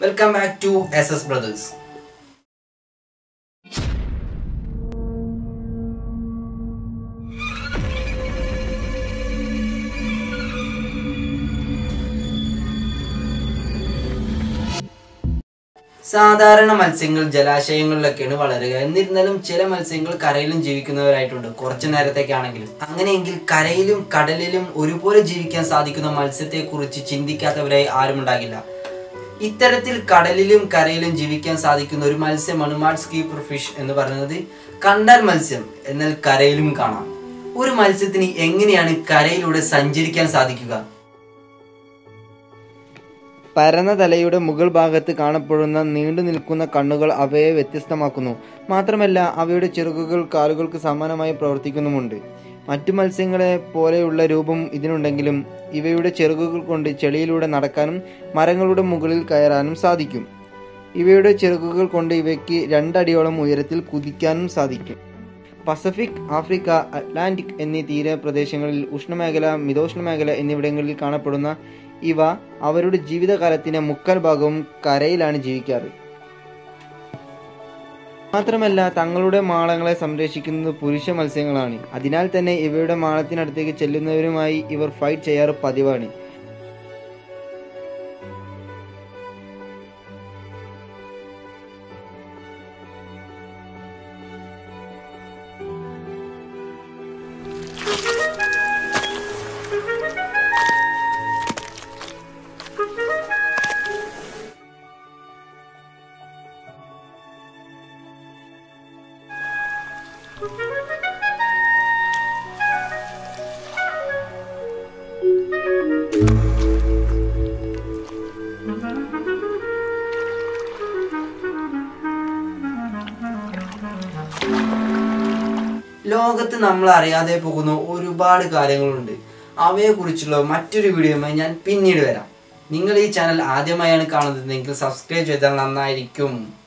welcome back to S S brothers സാധാരണ മത്സ്യങ്ങൾ ജലാശയങ്ങളിലൊക്കെയാണ് വളരുക എന്നിരുന്നാലും ചില മത്സ്യങ്ങൾ കരയിലും ജീവിക്കുന്നവരായിട്ടുണ്ട് കുറച്ചു നേരത്തേക്കാണെങ്കിലും അങ്ങനെയെങ്കിൽ കരയിലും കടലിലും ഒരുപോലെ ജീവിക്കാൻ സാധിക്കുന്ന മത്സ്യത്തെക്കുറിച്ച് ചിന്തിക്കാത്തവരായി ആരുമുണ്ടാകില്ല ഇത്തരത്തിൽ കടലിലും കരയിലും ജീവിക്കാൻ സാധിക്കുന്ന ഒരു മത്സ്യമാണ് മാഡ്സ് കീപ്പർ ഫിഷ് എന്ന് പറയുന്നത് കണ്ടാൽ മത്സ്യം എന്നാൽ കരയിലും കാണാം ഒരു മത്സ്യത്തിന് എങ്ങനെയാണ് കരയിലൂടെ സഞ്ചരിക്കാൻ സാധിക്കുക പരന്ന തലയുടെ മുകൾ ഭാഗത്ത് കാണപ്പെടുന്ന നീണ്ടു നിൽക്കുന്ന കണ്ണുകൾ അവയെ വ്യത്യസ്തമാക്കുന്നു മാത്രമല്ല അവയുടെ ചിറകുകൾ കാലുകൾക്ക് സമാനമായി പ്രവർത്തിക്കുന്നുമുണ്ട് മറ്റു മത്സ്യങ്ങളെ പോലെയുള്ള രൂപം ഇതിനുണ്ടെങ്കിലും ഇവയുടെ ചിറകുകൾ കൊണ്ട് ചെളിയിലൂടെ നടക്കാനും മരങ്ങളുടെ മുകളിൽ കയറാനും സാധിക്കും ഇവയുടെ ചിറകുകൾ കൊണ്ട് ഇവയ്ക്ക് രണ്ടടിയോളം ഉയരത്തിൽ കുതിക്കാനും സാധിക്കും പസഫിക് ആഫ്രിക്ക അറ്റ്ലാന്റിക് എന്നീ തീരപ്രദേശങ്ങളിൽ ഉഷ്ണമേഖല മിതോഷ്ണമേഖല എന്നിവിടങ്ങളിൽ കാണപ്പെടുന്ന ഇവ അവരുടെ ജീവിതകാലത്തിന്റെ മുക്കാൽ ഭാഗവും കരയിലാണ് ജീവിക്കാറ് മാത്രമല്ല തങ്ങളുടെ മാളങ്ങളെ സംരക്ഷിക്കുന്നത് പുരുഷ മത്സ്യങ്ങളാണ് അതിനാൽ തന്നെ ഇവയുടെ മാളത്തിനടുത്തേക്ക് ചെല്ലുന്നവരുമായി ഇവർ ഫൈറ്റ് ചെയ്യാറ് പതിവാണ് ലോകത്ത് നമ്മൾ അറിയാതെ പോകുന്ന ഒരുപാട് കാര്യങ്ങളുണ്ട് അവയെക്കുറിച്ചുള്ള മറ്റൊരു വീഡിയോയുമായി ഞാൻ പിന്നീട് വരാം നിങ്ങൾ ഈ ചാനൽ ആദ്യമായാണ് കാണുന്നതെങ്കിൽ സബ്സ്ക്രൈബ് ചെയ്താൽ നന്നായിരിക്കും